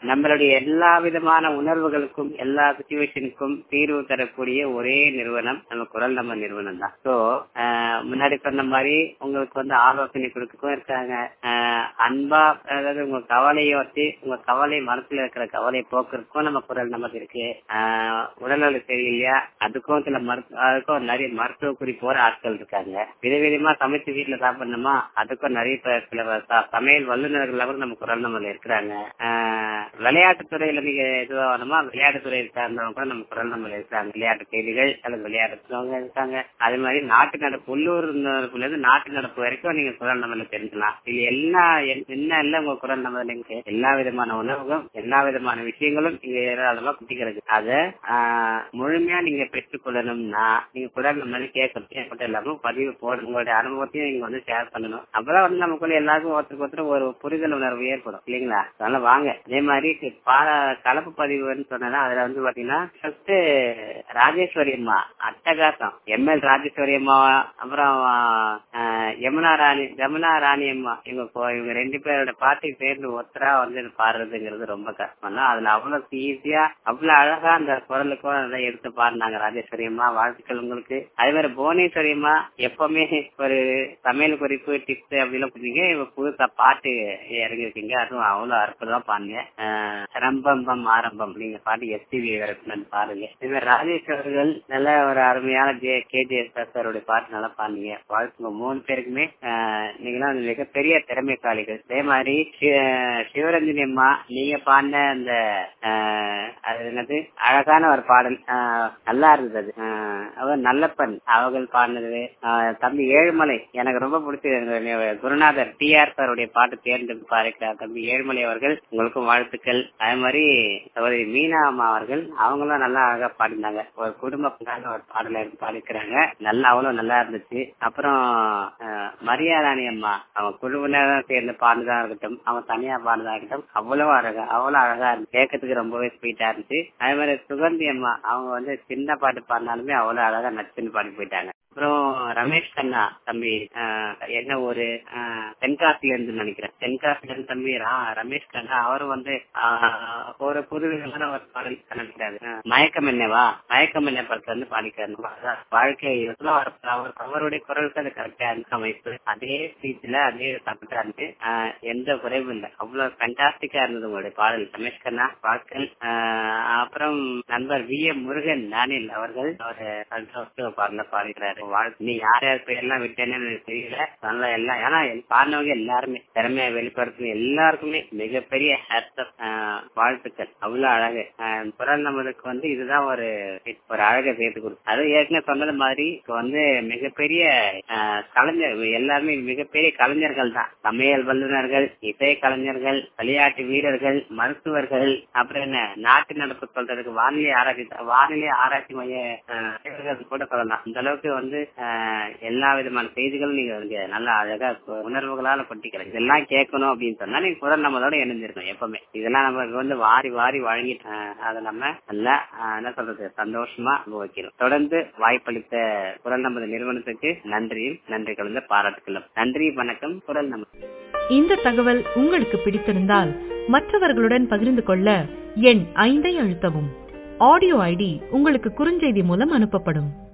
நம்மளுடைய எல்லா விதமான உணர்வுகளுக்கும் எல்லா சுச்சுவேஷனுக்கும் தீர்வு தரக்கூடிய ஒரே நிறுவனம் நம்ம குரல் நம்ம நிறுவனம் தான் சோ முன்னாடி சொன்ன மாதிரி உங்களுக்கு வந்து ஆலோசனை கொடுக்கவும் இருக்காங்க ஆஹ் அன்பா அதாவது உங்க கவலையை வச்சு உங்க கவலை மனசுல இருக்கிற கவலை போக்குறதுக்கும் நம்ம குரல் நமக்கு இருக்கு ஆஹ் உடல்நல சரியில்லையா அதுக்கும் சில மருத்துவ அதுக்கும் நிறைய மருத்துவ குறிப்போட ஆட்கள் இருக்காங்க விதவிதமா சமைச்சு வீட்டுல சாப்பிடணுமா அதுக்கும் நிறைய பேர் சில ச- சமையல் வல்லுநர்கள் கூட நம்ம குரல் நம்மள இருக்கிறாங்க ஆஹ் விளையாட்டுத் துறையில நீங்க எதுவா வேணுமா விளையாட்டுத் துறையில் சார்ந்தவங்க கூட நம்ம குரல் நம்மள இருக்காங்க விளையாட்டு செய்திகள் அல்லது விளையாடுறவங்க இருக்காங்க அதே மாதிரி நாட்டு நடப்பு உள்ளூர் நடப்புல இருந்து நாட்டு நடப்பு வரைக்கும் நீங்க குரல் நம்மள தெரிஞ்சுக்கலாம் இது எல்லா என்- என்ன இல்ல உங்க குரல் நம்ம இருக்கு எல்லா விதமான உணவுகளும் எல்லா விதமான விஷயங்களும் இங்க ஏராளமா குட்டிக்கிறது அத ஆஹ், முழுமையா நீங்க பெற்றுக்கொள்ளணும்னா நீங்க குரல் நம்ம கேட்கணும் மட்டும் இல்லாம பதிவு போடணும் உங்களுடைய அனுபவத்தையும் நீங்க வந்து ஷேர் பண்ணணும் அப்பதான் வந்து நமக்குள்ள எல்லாருக்கும் ஒருத்தருக்கு ஒருத்தர் ஒரு புரிதல் உணர்வு ஏற்படும் இல்லைங்களா அதனால வாங்க அதே மாதிரி பால கலப்பு பதிவுன்னு சொன்னா அதுல வந்து பாத்தீங்கன்னா ஃபர்ஸ்ட் ராஜேஸ்வரி அம்மா அட்டகாசம் எம்எல் ராஜேஸ்வரி அம்மா அப்புறம் ஆஹ், யமுனா ராணி யமுனா ராணி அம்மா இவங்க கொ- இவங்க ரெண்டு பேரோட பாட்டு சேர்ந்து ஒத்தரா வந்து பாடுறதுங்கிறது ரொம்ப கஷ்டம் தான் அதுல அவ்வளவு ஈஸியா அவ்வளவு அழகா அந்த குரலுக்கும் அதை எடுத்து பாடினாங்க ராஜேஸ்வரி அம்மா வாழ்த்துக்கள் உங்களுக்கு அதே மாதிரி புவனேஸ்வரி அம்மா எப்பவுமே ஒரு சமையல் குறிப்பு டிப்ஸ் அப்படிலாம் கொடுத்தீங்க இவங்க புதுசா பாட்டு இறங்கிருக்கீங்க அதுவும் அவ்வளவு அற்புதமா பாருங்க ஆஹ் ரம்பம்பம் ஆரம்பம் நீங்க பாட்டு எஸ்டிவி பாருங்க இதே மாதிரி ராஜேஷ் அவர்கள் நல்ல ஒரு அருமையான ஜே கேஜிஎஸ் சாரோட பாட்டு நல்லா பாருங்க வாழ்த்துங்க மூணு பேருக்குமே ஆஹ் நீங்களாம் வந்து மிகப்பெரிய திறமைசாலிகள் அதே மாதிரி சி- சிவரஞ்சனி அம்மா நீங்க பாடின அந்த ஆஹ், அது என்னது அழகான ஒரு பாடல் ஆஹ், நல்லா இருந்தது அது ஆஹ், அவர் நல்லப்பன் அவர்கள் பாடினது ஆஹ், தம்பி ஏழுமலை எனக்கு ரொம்ப பிடிச்சது எங்க குருநாதர் டி ஆர் சாருடைய பாட்டு தேர்ந்தெடுத்து பாடிக்கிறார் தம்பி ஏழுமலை அவர்கள் உங்களுக்கும் வாழ்த்துக்கள் அதே மாதிரி சகோதரி மீனா அம்மா அவர்கள் அவங்களும் நல்லா அழகா பாடினாங்க ஒரு குடும்ப பங்காக ஒரு பாடல எடுத்து பாடிக்கிறாங்க நல்லா அவ்வளவு நல்லா இருந்துச்சு அப்புறம் ஆஹ், மரியா ராணி அம்மா அவங்க குழுவினரும் சேர்ந்து பாடுனதா இருக்கட்டும் அவங்க தனியா பாடுனதா இருக்கட்டும் அவ்வளவு அழகா அவ்வளவு அழகா இருந்து கேட்கறதுக்கு ரொம்பவே ஸ்வீட்டா இருந்துச்சு அதே மாதிரி சுகந்தி அம்மா அவங்க வந்து சின்ன பாட்டு பாடினாலுமே அவ்வளவு அழகா நச்சுன்னு பாடி போயிட்டாங்க அப்புறம் ரமேஷ் கண்ணா தம்பி ஆஹ், என்ன ஒரு ஆஹ், தென்காசில இருந்து நினைக்கிறேன் தென்காசில இருந்து தம்பி ரா- ரமேஷ் கண்ணா அவரும் வந்து ஆஹ், ஒரு புதுவிதமான ஒரு பாடல் நினைக்கிறாரு ஆஹ், மயக்கம் என்னவா மயக்கம் என்ன படத்துல இருந்து பாடிக்கிறாரு அதான் வாழ்க்கை இதுல அவர் அவர் அவருடைய குரலுக்கு அது கரெக்டா இருக்கு அமைப்பு அதே ஸ்பீச்ல அதே கரெக்டா இருக்கு ஆஹ், எந்த குறைவும் இல்லை அவ்வளவு ஃபண்டாஸ்டிக்கா இருந்தது உங்களுடைய பாடல் ரமேஷ் கண்ணா வாழ்க்கை ஆஹ், அப்புறம் நண்பர் வி எம் முருகன் நானில் அவர்கள் அவர் பாடல பாடுகிறாரு வாழ்த்து நீ யார் யார் பேர்லாம் விட்டேன்னு எனக்கு தெரியல நல்லா எல்லாம் ஏன்னா எல்- பாடினவங்க எல்லாருமே திறமையை வெளிப்படுத்தின எல்லாருக்குமே மிகப்பெரிய ஹேட்ஸ் வாழ்த்துக்கள் அவ்வளவு அழகு ஆஹ், குரல் நம்மளுக்கு வந்து இதுதான் ஒரு ஒரு அழகை சேர்த்து கொடுக்கும் அது ஏற்கனவே சொன்னது மாதிரி இப்ப வந்து மிகப்பெரிய ஆஹ், கலைஞர் எல்லாருமே மிகப்பெரிய கலைஞர்கள் தான் சமையல் வல்லுநர்கள் இசை கலைஞர்கள் விளையாட்டு வீரர்கள் மருத்துவர்கள் அப்புறம் என்ன நாட்டு நடப்பு சொல்றதுக்கு வானிலை ஆராய்ச்சி வானிலை ஆராய்ச்சி மைய ஆஹ், இவர்கள் கூட சொல்லலாம் இந்த அளவுக்கு வந்து ஆஹ், எல்லா விதமான செய்திகளும் நீங்க வந்து நல்லா அழகா கு- உணர்வுகளால கொட்டிக்கிறேன் இதெல்லாம் கேட்கணும் அப்படின்னு சொன்னா நீங்க குரல் நம்மளோட இணைஞ்சிருக்கணும் எப்பவுமே இதெல்லாம் நமக்கு வந்து வாரி வாரி வழங்கி ஆஹ், அதை நம்ம நல்லா ஆஹ், என்ன சொல்றது சந்தோஷமா அனுபவிக்கிறோம் தொடர்ந்து வாய்ப்பளித்த குரல் நமது நிறுவனத்துக்கு நன்றியும் நன்றி கலந்த பாராட்டுகளும் நன்றி வணக்கம் குரல் நமது இந்த தகவல் உங்களுக்கு பிடித்திருந்தால் மற்றவர்களுடன் பகிர்ந்து கொள்ள எண் ஐந்தை அழுத்தவும் ஆடியோ ஐடி உங்களுக்கு குறுஞ்செய்தி மூலம் அனுப்பப்படும்